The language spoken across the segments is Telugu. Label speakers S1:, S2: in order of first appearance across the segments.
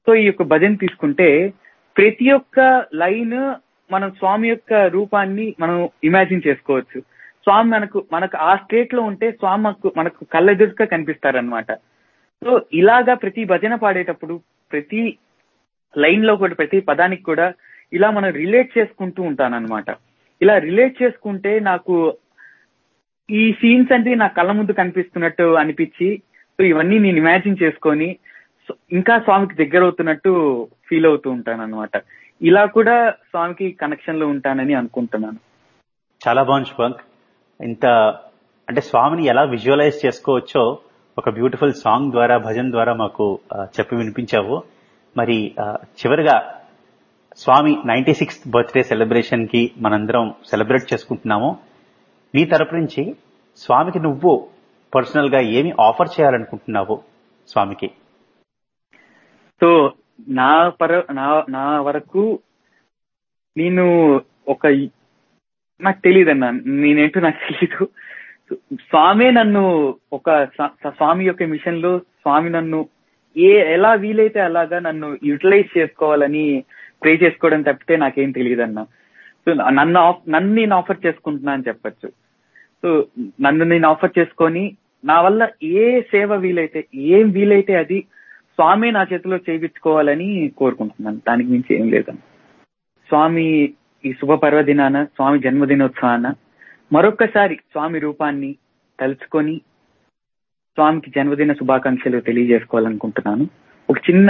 S1: సో ఈ యొక్క భజన తీసుకుంటే ప్రతి ఒక్క లైన్ మనం స్వామి యొక్క రూపాన్ని మనం ఇమాజిన్ చేసుకోవచ్చు స్వామి మనకు మనకు ఆ స్టేట్ లో ఉంటే స్వామి మనకు మనకు కళ్ళెదురుగా కనిపిస్తారనమాట సో ఇలాగా ప్రతి భజన పాడేటప్పుడు ప్రతి లైన్ లో కూడా ప్రతి పదానికి కూడా ఇలా మనం రిలేట్ చేసుకుంటూ ఉంటానన్నమాట ఇలా రిలేట్ చేసుకుంటే నాకు ఈ సీన్స్ అంటే నా కళ్ళ ముందు కనిపిస్తున్నట్టు అనిపించి సో ఇవన్నీ నేను ఇమాజిన్ చేసుకొని సో ఇంకా స్వామికి దగ్గర అవుతున్నట్టు ఫీల్ అవుతూ ఉంటాను అనమాట ఇలా కూడా స్వామికి కనెక్షన్ లో ఉంటానని అనుకుంటున్నాను
S2: చాలా బాగుంది శుభంక్ ఇంత అంటే స్వామిని ఎలా విజువలైజ్ చేసుకోవచ్చో ఒక బ్యూటిఫుల్ సాంగ్ ద్వారా భజన్ ద్వారా మాకు ఆ, చెప్పి వినిపించావు మరి ఆ, చివరిగా Swami ninety sixth birthday celebration కి మనందరం సెలబ్రేట్ చేసుకుంటున్నాము నీ తరపు నుంచి స్వామికి నువ్వు పర్సనల్ గా ఏమి ఆఫర్ చేయాలనుకుంటున్నావు స్వామికి
S1: సో నా పర నా నా వరకు నేను ఒక నాకు తెలియదు అన్న నేనేంటో నాకు తెలీదు స్వామి నన్ను ఒక స- స- స్వామి యొక్క మిషన్ లో స్వామి నన్ను ఏ ఎలా వీలైతే అలాగా నన్ను యూటిలైజ్ చేసుకోవాలని ప్రే చేసుకోవడం తప్పితే నాకేం తెలియదు అన్న సో నన్ను ఆఫ్- నన్ను నేను ఆఫర్ చేసుకుంటున్నా అని చెప్పొచ్చు సో నన్ను నేను ఆఫర్ చేసుకొని నా వల్ల ఏ సేవ వీలైతే ఏం వీలైతే అది స్వామి నా చేతిలో చేయించుకోవాలని కోరుకుంటున్నాను దానికి మించి ఏం లేదన్న స్వామి ఈ శుభ పర్వదినాన స్వామి జన్మదినోత్సవాన మరొక్కసారి స్వామి రూపాన్ని తలుచుకొని స్వామికి జన్మదిన శుభాకాంక్షలు తెలియజేసుకోవాలనుకుంటున్నాను ఒక చిన్న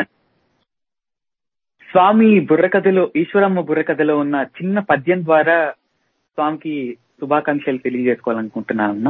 S1: స్వామి బుర్రకథలో ఈశ్వరమ్మ బుర్రకథలో ఉన్న చిన్న పద్యం ద్వారా స్వామికి శుభాకాంక్షలు తెలియజేసుకోవాలనుకుంటున్నాను అన్న